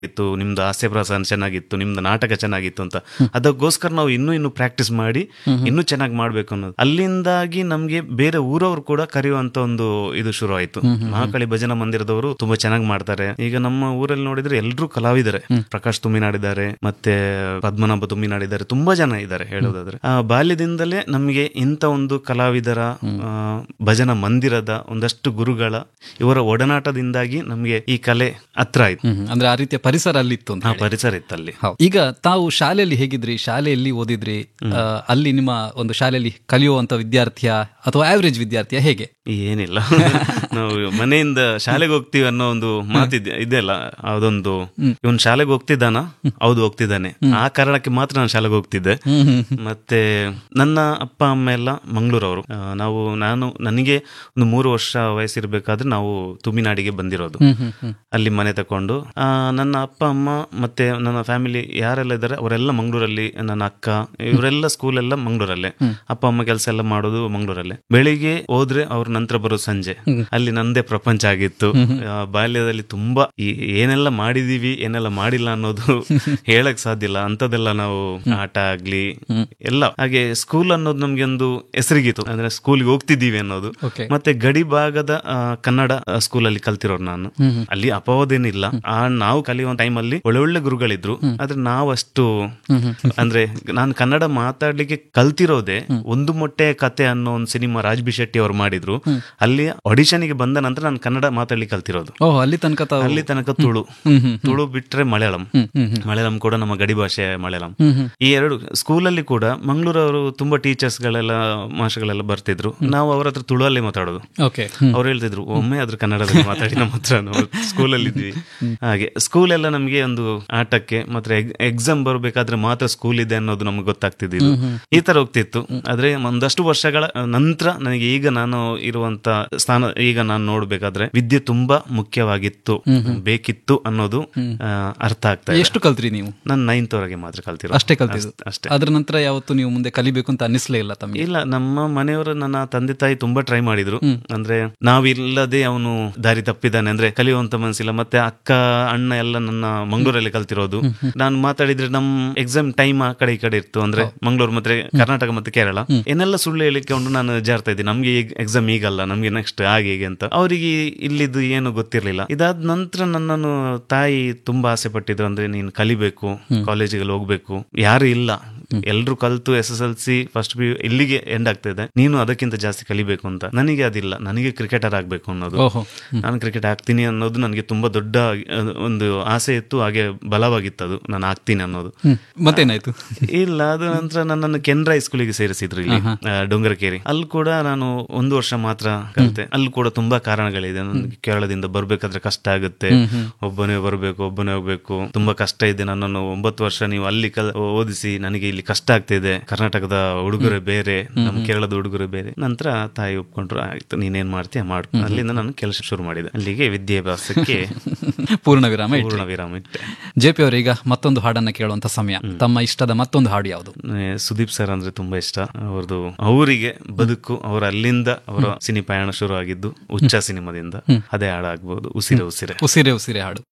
ಇತ್ತು ನಿಮ್ದು ಹಾಸ್ಯ ಪ್ರಸನ್ನ ಚೆನ್ನಾಗಿತ್ತು ನಿಮ್ದು ನಾಟಕ ಚೆನ್ನಾಗಿತ್ತು ಅಂತ ಅದಕ್ಕೋಸ್ಕರ ನಾವು ಇನ್ನೂ ಇನ್ನೂ ಪ್ರಾಕ್ಟೀಸ್ ಮಾಡಿ ಇನ್ನೂ ಚೆನ್ನಾಗಿ ಮಾಡ್ಬೇಕು ಅನ್ನೋದು ಅಲ್ಲಿಂದಾಗಿ ನಮ್ಗೆ ಬೇರೆ ಊರವರು ಕೂಡ ಕರೆಯುವಂತ ಒಂದು ಇದು ಶುರು ಆಯ್ತು ಮಹಾಕಾಳಿ ಭಜನಾ ಮಂದಿರದವರು ತುಂಬಾ ಚೆನ್ನಾಗಿ ಮಾಡ್ತಾರೆ ಈಗ ನಮ್ಮ ಊರಲ್ಲಿ ನೋಡಿದ್ರೆ ಎಲ್ಲರೂ ಕಲಾವಿದರೆ ಪ್ರಕಾಶ್ ತುಮ್ಮಿನಾಡಿದ್ದಾರೆ ಮತ್ತೆ ಪದ್ಮನಾಭ ತುಮ್ಮಿನಾಡಿದ್ದಾರೆ ತುಂಬಾ ಜನ ಇದ್ದಾರೆ ಹೇಳೋದಾದ್ರೆ ಆ ಬಾಲ್ಯದಿಂದಲೇ ನಮಗೆ ಇಂಥ ಒಂದು ಕಲಾವಿದರ ಆ, ಭಜನಾ ಮಂದಿರದ ಒಂದಷ್ಟು ಗುರುಗಳ ಇವರ ಒಡನಾಟದಿಂದಾಗಿ ನಮಗೆ ಈ ಕಲೆ ಹತ್ರ ಆಯ್ತು ಹ್ಮ್. ಅಂದ್ರೆ ಆ ರೀತಿಯ ಪರಿಸರ ಅಲ್ಲಿತ್ತು ಅಂತ ಆ ಹೇಳಿ. ಪರಿಸರ ಇತ್ತಲ್ಲಿ ಹೌದು. ಈಗ ತಾವು ಶಾಲೆಯಲ್ಲಿ ಹೇಗಿದ್ರಿ ಶಾಲೆಯಲ್ಲಿ ಓದಿದ್ರಿ ಆ, ಅಲ್ಲಿ ನಿಮ್ಮ ಒಂದು ಶಾಲೆಯಲ್ಲಿ ಕಲಿಯುವಂತ ವಿದ್ಯಾರ್ಥಿಯ ಅಥವಾ ಆವರೇಜ್ ವಿದ್ಯಾರ್ಥಿಯ ಹೇಗೆ ಏನಿಲ್ಲ ನಾವು ಮನೆಯಿಂದ ಶಾಲೆಗೆ ಹೋಗ್ತೀವಿ ಅನ್ನೋ ಒಂದು ಮಾತಿದೆ ಇದೆಯಲ್ಲ ಅದೊಂದು ಇವನ್ ಶಾಲೆಗೆ ಹೋಗ್ತಿದ್ದಾನ ಹೌದು ಹೋಗ್ತಿದ್ದಾನೆ ಆ ಕಾರಣಕ್ಕೆ ಮಾತ್ರ ನಾನು ಶಾಲೆಗೆ ಹೋಗ್ತಿದ್ದೆ ಮತ್ತೆ ನನ್ನ ಅಪ್ಪ ಅಮ್ಮ ಎಲ್ಲ ಮಂಗಳೂರವರು ಆ, ನಾವು ನಾನು ನನಗೆ ಒಂದು ಮೂರು ವರ್ಷ ವಯಸ್ಸಿರ್ಬೇಕಾದ್ರೆ ನಾವು ತುಮಿನಾಡಿಗೆ ಬಂದಿರೋದು ಅಲ್ಲಿ ಮನೆ ತಕೊಂಡು ಆ, ನನ್ನ ಅಪ್ಪ ಅಮ್ಮ ಮತ್ತೆ ನನ್ನ ಫ್ಯಾಮಿಲಿ ಯಾರೆಲ್ಲ ಇದ್ದಾರೆ ಅವರೆಲ್ಲ ಮಂಗಳೂರಲ್ಲಿ ನನ್ನ ಅಕ್ಕ ಇವರೆಲ್ಲ ಸ್ಕೂಲ್ ಎಲ್ಲ ಮಂಗಳೂರಲ್ಲೇ ಅಪ್ಪ ಅಮ್ಮ ಕೆಲಸ ಎಲ್ಲ ಮಾಡೋದು ಮಂಗಳೂರಲ್ಲೇ ಬೆಳಿಗ್ಗೆ ಹೋದ್ರೆ ಅವ್ರ ನಂತರ ಬರೋ ಸಂಜೆ ಅಲ್ಲಿ ನಂದೇ ಪ್ರಪಂಚ ಆಗಿತ್ತು ಆ, ಬಾಲ್ಯದಲ್ಲಿ ತುಂಬಾ ಈ- ಏನೆಲ್ಲ ಮಾಡಿದೀವಿ ಏನೆಲ್ಲ ಮಾಡಿಲ್ಲ ಅನ್ನೋದು ಹೇಳಕ್ ಸಾಧ್ಯ ಇಲ್ಲ ಅಂತದೆಲ್ಲ ನಾವು ಆಟ ಆಗ್ಲಿ ಎಲ್ಲ ಹಾಗೆ ಸ್ಕೂಲ್ ಅನ್ನೋದು ನಮ್ಗೆ ಒಂದು ಹೆಸರಿಗಿತ್ತು ಅಂದ್ರೆ ಸ್ಕೂಲ್ಗೆ ಹೋಗ್ತಿದ್ದೀವಿ ಅನ್ನೋದು ಓಕೆ ಮತ್ತೆ ಗಡಿ ಭಾಗದ ಆ, ಕನ್ನಡ ಸ್ಕೂಲಲ್ಲಿ ಕಲ್ತಿರೋರು ನಾನು ಅಲ್ಲಿ ಅಪವಾದೇನಿಲ್ಲ ಆ ನಾವು ಕಲಿಯುವ ಟೈಮಲ್ಲಿ ಒಳ್ಳೊಳ್ಳೆ ಗುರುಗಳಿದ್ರು ಆದ್ರೆ ನಾವಷ್ಟು ಅಂದ್ರೆ ನಾನು ಕನ್ನಡ ಮಾತಾಡ್ಲಿಕ್ಕೆ ಕಲ್ತಿರೋದೆ ಒಂದು ಮೊಟ್ಟೆ ಕತೆ ಅನ್ನೋ ಒಂದು ಸಿನಿಮಾ ರಾಜ್ ಬಿ ಶೆಟ್ಟಿ ಅವರು ಮಾಡಿದ್ರು ಅಲ್ಲಿ ಆಡಿಷನ್ಗೆ ಬಂದ ನಂತರ ನಾನು ಕನ್ನಡ ಮಾತಾಡ್ಲಿಕ್ಕೆ ಕಲ್ತಿರೋದು ಓಹ್ ಅಲ್ಲಿ ತನಕ ತಾವು ಅಲ್ಲಿ ತನಕ ತುಳು ಹ್ಮ್ ಹ್ಮ್ ತುಳು ಬಿಟ್ರೆ ಮಲಯಾಳಂ ಹ್ಮ್ ಹ್ಮ್ ಹ್ಮ್. ಮಲಯಾಳಂ ಕೂಡ ನಮ್ಮ ಗಡಿ ಭಾಷೆ ಮಲಯಾಳಂ ಹ್ಮ್ ಹ್ಮ್. ಈ ಎರಡು ಸ್ಕೂಲಲ್ಲಿ ಕೂಡ ಮಂಗಳೂರವರು ತುಂಬಾ ಟೀಚರ್ಸ್ ಗಳೆಲ್ಲ ಮಾಸ್ಟರ್ಗಳೆಲ್ಲ ಬರ್ತಿದ್ರು ನಾವು ಅವ್ರ ಹತ್ರ ತುಳುವಲ್ಲೇ ಮಾತಾಡೋದು ಓಕೆ ಹ್ಮ್. ಅವ್ರು ಹೇಳ್ತಿದ್ರು ಒಮ್ಮೆ ಆದ್ರೂ ಕನ್ನಡದಲ್ಲಿ ಮಾತಾಡಿ ನಮ್ಮ ಹತ್ರ ನಾವು ಸ್ಕೂಲಲ್ಲಿ ಇದ್ವಿ ಹಾಗೆ ಸ್ಕೂಲ್ ಎಲ್ಲ ನಮಗೆ ಒಂದು ಆಟಕ್ಕೆ ಮತ್ತೆ ಎಕ್ಸಾಮ್ ಬರಬೇಕಾದ್ರೆ ಮಾತ್ರ ಸ್ಕೂಲ್ ಇದೆ ಅನ್ನೋದು ನಮ್ಗೆ ಗೊತ್ತಾಗ್ತಿದ್ದು ಈ ತರ ಹೋಗ್ತಿತ್ತು ಆದ್ರೆ ಒಂದಷ್ಟು ವರ್ಷಗಳ ನಂತರ ನನಗೆ ಈಗ ನಾನು ಇರುವಂತ ಸ್ಥಾನ ಈಗ ನಾನು ನೋಡ್ಬೇಕಾದ್ರೆ ವಿದ್ಯೆ ತುಂಬಾ ಮುಖ್ಯವಾಗಿತ್ತು ಬೇಕಿತ್ತು ಅನ್ನೋದು ಆ, ಅರ್ಥ ಆಗ್ತಾ ಇದೆ ಎಷ್ಟು ಕಲ್ತ್ರಿ ನೀವು ನಾನು ನೈನ್ತ್ ವರೆಗೆ ಮಾತ್ರ ಕಲ್ತಿರೋ ಅಷ್ಟೇ ಕಲ್ತಿದ್ದು ಅಷ್ಟೇ ಅದ್ರ ನಂತರ ಯಾವತ್ತು ನೀವು ಮುಂದೆ ಕಲಿಬೇಕು ಅಂತ ಅನಿಸ್ಲೇ ಇಲ್ಲ ತಮಗೆ ಇಲ್ಲ ನಮ್ಮ ಮನೆಯವರು ನನ್ನ ತಂದೆ ತಾಯಿ ತುಂಬಾ ಟ್ರೈ ಮಾಡಿದ್ರು ಅಂದ್ರೆ ನಾವಿಲ್ಲದೆ ಅವನು ದಾರಿ ತಪ್ಪಿದ್ದಾನೆ ಅಂದ್ರೆ ಕಲಿಯುವಂತ ಮನಸ್ಸಿಲ್ಲ ಮತ್ತೆ ಅಕ್ಕ ಅಣ್ಣ ಎಲ್ಲ ನನ್ನ ಮಂಗಳೂರಲ್ಲಿ ಕಲ್ತಿರೋದು ನಾನು ಮಾತಾಡಿದ್ರೆ ನಮ್ ಎಕ್ಸಾಮ್ ಟೈಮ್ ಆ ಕಡೆ ಈ ಕಡೆ ಇತ್ತು ಅಂದ್ರೆ ಮಂಗಳೂರು ಮತ್ತೆ ಕರ್ನಾಟಕ ಮತ್ತೆ ಕೇರಳ ಏನೆಲ್ಲ ಸುಳ್ಳು ಹೇಳಿಕೊಂಡು ನಾನು ಜಾರ್ತಾ ಇದ್ದೀನಿ ನಮ್ಗೆ ಈಗ ಎಕ್ಸಾಮ್ ಈಗಲ್ಲ ನಮ್ಗೆ ನೆಕ್ಸ್ಟ್ ಹಾಗೆ ಹೀಗೆ ಅಂತ ಅವರಿಗೆ ಇಲ್ಲಿದ್ದು ಏನು ಗೊತ್ತಿರ್ಲಿಲ್ಲ ಇದಾದ ನಂತರ ನನ್ನನ್ನು ತಾಯಿ ತುಂಬಾ ಆಸೆ ಪಟ್ಟಿದ್ರು ಅಂದ್ರೆ ನೀನು ಕಲಿಬೇಕು ಕಾಲೇಜಿಗೆ ಹೋಗ್ಬೇಕು ಯಾರು ಇಲ್ಲ ಎಲ್ರು ಕಲ್ತು S S L C first P ಇಲ್ಲಿಗೆ ಎಂಡ್ ಆಗ್ತಿದೆ ನೀನು ಅದಕ್ಕಿಂತ ಜಾಸ್ತಿ ಕಲಿಬೇಕು ಅಂತ ನನಗೆ ಅದಿಲ್ಲ ನನಗೆ ಕ್ರಿಕೆಟರ್ ಆಗ್ಬೇಕು ಅನ್ನೋದು ಓಹೋ ನಾನು ಕ್ರಿಕೆಟ್ ಆಗ್ತೀನಿ ಅನ್ನೋದು ನನಗೆ ತುಂಬಾ ದೊಡ್ಡ ಅಹ್, ಒಂದು ಆಸೆ ಇತ್ತು ಹಾಗೆ ಬಲವಾಗಿತ್ತು ಅದು ನಾನು ಆಗ್ತೀನಿ ಅನ್ನೋದು ಹ್ಮ್. ಮತ್ತೇನಾಯ್ತು ಇಲ್ಲ ಅದು ನಂತರ ನನ್ನನ್ನು ಕೆನರಾ ಸ್ಕೂಲಿಗೆ ಸೇರಿಸಿದ್ರು ಇಲ್ಲಿ ಆ, ಡೊಂಗರಕೇರಿ ಅಲ್ಲಿ ಕೂಡ ನಾನು ಒಂದು ವರ್ಷ ಮಾತ್ರ ಕಲಿತೆ ಅಲ್ಲಿ ಕೂಡ ತುಂಬಾ ಕಾರಣಗಳಿದೆ ನನಗೆ ಕೇರಳದಿಂದ ಬರ್ಬೇಕಾದ್ರೆ ಕಷ್ಟ ಆಗುತ್ತೆ ಒಬ್ಬನೇ ಬರ್ಬೇಕು ಒಬ್ಬನೇ ಹೋಗ್ಬೇಕು ತುಂಬಾ ಕಷ್ಟ ಇದೆ ನನ್ನನ್ನು ಒಂಬತ್ತು ವರ್ಷ ನೀವು ಅಲ್ಲಿ ಕಲ್ ಓದಿಸಿ ನನಗೆ ಇಲ್ಲಿ ಕಷ್ಟ ಆಗ್ತಿದೆ ಕರ್ನಾಟಕದ ಉಡುಗೊರೆ ಬೇರೆ ನಮ್ಮ ಕೇರಳದ ಉಡುಗೊರೆ ಬೇರೆ ನಂತರ ತಾಯಿ ಒಪ್ಕೊಂಡ್ರು ಆಯ್ತು ನೀನೇನ್ ಮಾಡ್ತೀಯ ಮಾಡು ಅಲ್ಲಿಂದ ನಾನು ಕೆಲಸ ಶುರು ಮಾಡಿದೆ ಅಲ್ಲಿಗೆ ವಿದ್ಯಾಭ್ಯಾಸಕ್ಕೆ ಪೂರ್ಣ ವಿರಾಮ ಇಟ್ರಿ. ಪೂರ್ಣ ವಿರಾಮ ಇಟ್ಟೆ ಜೆ ಪಿ ಅವರೀಗ ಮತ್ತೊಂದು ಹಾಡನ್ನ ಕೇಳುವಂತ ಸಮಯ ತಮ್ಮ ಇಷ್ಟದ ಮತ್ತೊಂದು ಹಾಡು ಯಾವುದು ಏ, ಸುದೀಪ್ ಸರ್ ಅಂದ್ರೆ ತುಂಬಾ ಇಷ್ಟ ಅವ್ರದ್ದು ಅವರಿಗೆ ಬದುಕು ಅವರ ಅಲ್ಲಿಂದ ಅವರ ಸಿನಿ ಪಯಣ ಶುರು ಆಗಿದ್ದು ಉಚ್ಚ ಸಿನಿಮಾದಿಂದ ಅದೇ ಹಾಡಾಗ್ಬೋದು ಉಸಿರೆ ಉಸಿರೆ ಉಸಿರೆ ಉಸಿರೆ ಹಾಡು